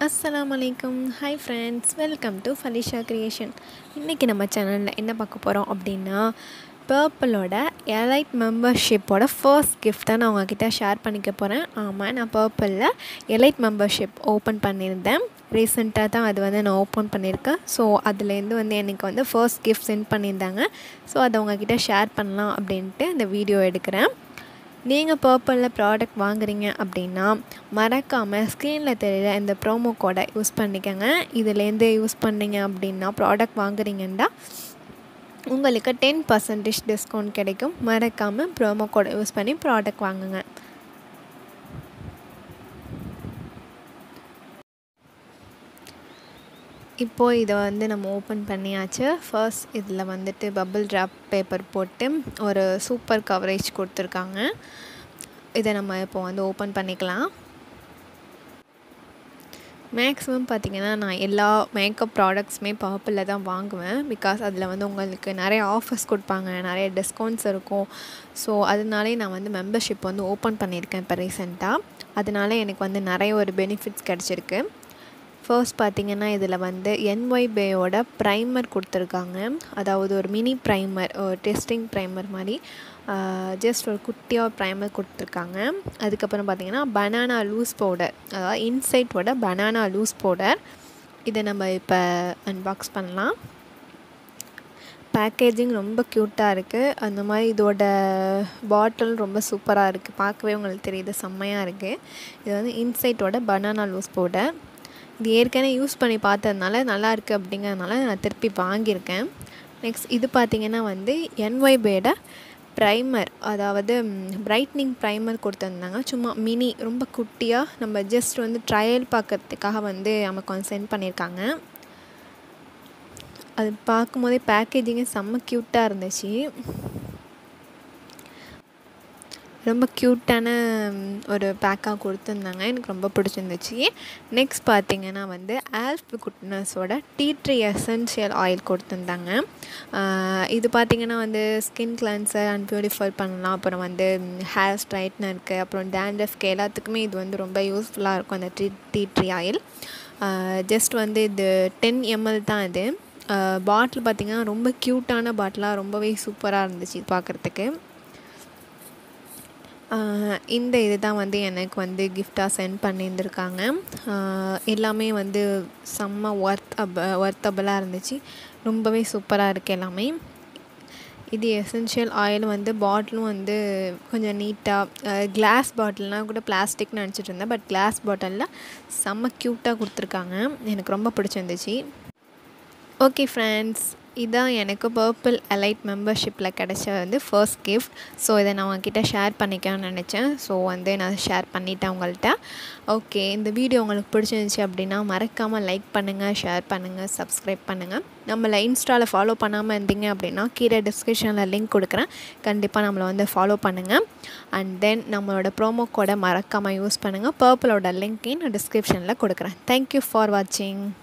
அஸ்ஸலாமு அலைக்கும் hi friends welcome to Falisha creation இன்றைக்கி நம்ம சேனலில் என்ன பார்க்க போகிறோம் அப்படின்னா பர்பிளோட எலைட் மெம்பர்ஷிப்போட ஃபர்ஸ்ட் கிஃப்ட்டை நான் உங்ககிட்ட ஷேர் பண்ணிக்க போகிறேன் ஆமாம் நான் பர்பிளில் எலைட் மெம்பர்ஷிப் ஓப்பன் பண்ணியிருந்தேன் ரீசெண்டாக தான் அது வந்து நான் ஓப்பன் பண்ணியிருக்கேன் ஸோ அதுலேருந்து வந்து எனக்கு வந்து ஃபர்ஸ்ட் கிஃப்ட் சென்ட் பண்ணியிருந்தாங்க ஸோ அதை உங்ககிட்ட ஷேர் பண்ணலாம் அப்படின்ட்டு இந்த வீடியோ எடுக்கிறேன் நீங்கள் பர்பிளில் ப்ராடக்ட் வாங்குறீங்க அப்படின்னா மறக்காமல் ஸ்க்ரீனில் தெரியுற இந்த ப்ரோமோ கோடை யூஸ் பண்ணிக்கோங்க இதுலேருந்து யூஸ் பண்ணீங்க அப்படின்னா ப்ராடக்ட் வாங்குறீங்கன்னா உங்களுக்கு டென் பர்சன்டேஜ் டிஸ்கவுண்ட் கிடைக்கும் மறக்காமல் ப்ரோமோ கோடை யூஸ் பண்ணி ப்ராடக்ட் வாங்குங்க இப்போது இதை வந்து நம்ம ஓப்பன் பண்ணியாச்சு ஃபர்ஸ்ட் இதில் வந்துட்டு பபிள் ட்ராப் பேப்பர் போட்டு ஒரு சூப்பர் கவரேஜ் கொடுத்துருக்காங்க இதை நம்ம இப்போ வந்து ஓப்பன் பண்ணிக்கலாம் மேக்ஸிமம் பார்த்திங்கன்னா நான் எல்லா மேக்கப் ப்ராடக்ட்ஸுமே பர்பிளில் தான் வாங்குவேன் பிகாஸ் அதில் வந்து உங்களுக்கு நிறைய ஆஃபர்ஸ் கொடுப்பாங்க நிறைய டிஸ்கவுண்ட்ஸ் இருக்கும் ஸோ அதனாலே நான் வந்து மெம்பர்ஷிப் வந்து ஓப்பன் பண்ணியிருக்கேன் இப்போ ரீசெண்டாக அதனால எனக்கு வந்து நிறைய ஒரு பெனிஃபிட்ஸ் கிடச்சிருக்கு ஃபர்ஸ்ட் பார்த்திங்கன்னா இதில் வந்து என்ஒய் பேயோட ப்ரைமர் கொடுத்துருக்காங்க அதாவது ஒரு மினி ப்ரைமர் ஒரு டெஸ்டிங் ப்ரைமர் மாதிரி ஜஸ்ட் ஒரு குட்டியாக ஒரு ப்ரைமர் கொடுத்துருக்காங்க அதுக்கப்புறம் பார்த்திங்கன்னா பனானா லூஸ் பவுடர் அதாவது இன்சைட்டோட பனானா லூஸ் பவுடர் இதை நம்ம இப்போ அன்பாக்ஸ் பண்ணலாம் பேக்கேஜிங் ரொம்ப க்யூட்டாக இருக்குது அந்த மாதிரி இதோட பாட்டில் ரொம்ப சூப்பராக இருக்குது பார்க்கவே உங்களுக்கு தெரியுது செம்மையாக இருக்குது இது வந்து இன்சைட்டோட பனானா லூஸ் பவுடர் இது ஏற்கனவே யூஸ் பண்ணி பார்த்ததுனால நல்லா இருக்குது அப்படிங்கிறதுனால நான் திருப்பி வாங்கியிருக்கேன் நெக்ஸ்ட் இது பார்த்திங்கன்னா வந்து என்ஒய்பேட ப்ரைமர் அதாவது பிரைட்னிங் ப்ரைமர் கொடுத்துருந்தாங்க சும்மா மினி ரொம்ப குட்டியாக நம்ம ஜஸ்ட் வந்து ட்ரையல் பார்க்கறதுக்காக வந்து நமக்கு வந்து சென்ட் பண்ணியிருக்காங்க அது பார்க்கும்போதே பேக்கேஜிங்கே செம்ம க்யூட்டாக இருந்துச்சு ரொம்ப க்யூட்டான ஒரு பேக்காக கொடுத்துருந்தாங்க எனக்கு ரொம்ப பிடிச்சிருந்துச்சு நெக்ஸ்ட் பார்த்திங்கன்னா வந்து ஆல்ஃப் குட்னஸோட டீ ட்ரீ எசென்ஷியல் ஆயில் கொடுத்துருந்தாங்க இது பார்த்திங்கன்னா வந்து ஸ்கின் கிளென்சர் அண்ட் பியூரிஃபை பண்ணலாம் அப்புறம் வந்து ஹேர் ஸ்ட்ரைட்னருக்கு அப்புறம் டேண்ட்ரஃப்க்கு எல்லாத்துக்குமே இது வந்து ரொம்ப யூஸ்ஃபுல்லாக இருக்கும் அந்த tea tea tree oil just வந்து இது டென் எம்எல் தான் இது பாட்டில் பார்த்திங்கன்னா ரொம்ப க்யூட்டான பாட்டிலாக ரொம்பவே சூப்பராக இருந்துச்சு பார்க்குறதுக்கு இந்த இது தான் வந்து எனக்கு வந்து கிஃப்டாக சென்ட் பண்ணியிருந்துருக்காங்க எல்லாமே வந்து செம்ம ஒர்த் அப் ஒர்த்தபுளாக இருந்துச்சு ரொம்பவே சூப்பராக இருக்குது எல்லாமே இது எசென்ஷியல் ஆயில் வந்து பாட்டிலும் வந்து கொஞ்சம் நீட்டாக கிளாஸ் பாட்டில்னால் கூட பிளாஸ்டிக்னு நினச்சிட்டு இருந்தேன் பட் கிளாஸ் பாட்டிலில் செம்ம க்யூட்டாக கொடுத்துருக்காங்க எனக்கு ரொம்ப பிடிச்சிருந்துச்சு ஓகே ஃப்ரெண்ட்ஸ் இதான் எனக்கு பர்பிள் அலைட் மெம்பர்ஷிப்பில் கிடச்ச வந்து ஃபர்ஸ்ட் கிஃப்ட் ஸோ இதை நான் உங்ககிட்ட ஷேர் பண்ணிக்கணும்னு நினச்சேன் ஸோ வந்து நான் ஷேர் பண்ணிட்டேன் உங்கள்கிட்ட ஓகே இந்த வீடியோ உங்களுக்கு பிடிச்சிருந்துச்சி அப்படின்னா மறக்காமல் லைக் பண்ணுங்கள் ஷேர் பண்ணுங்கள் சப்ஸ்கிரைப் பண்ணுங்கள் நம்மளை இன்ஸ்டாவில் ஃபாலோ பண்ணாமல் இருந்தீங்க அப்படின்னா கீழே டிஸ்கிரிப்ஷனில் லிங்க் கொடுக்குறேன் கண்டிப்பாக நம்மளை வந்து ஃபாலோ பண்ணுங்கள் அண்ட் தென் நம்மளோட ப்ரோமோ கோடை மறக்காமல் யூஸ் பண்ணுங்கள் பர்பிளோட லிங்க்கையும் நான் டிஸ்கிரிப்ஷனில் கொடுக்குறேன் தேங்க்யூ ஃபார் வாட்சிங்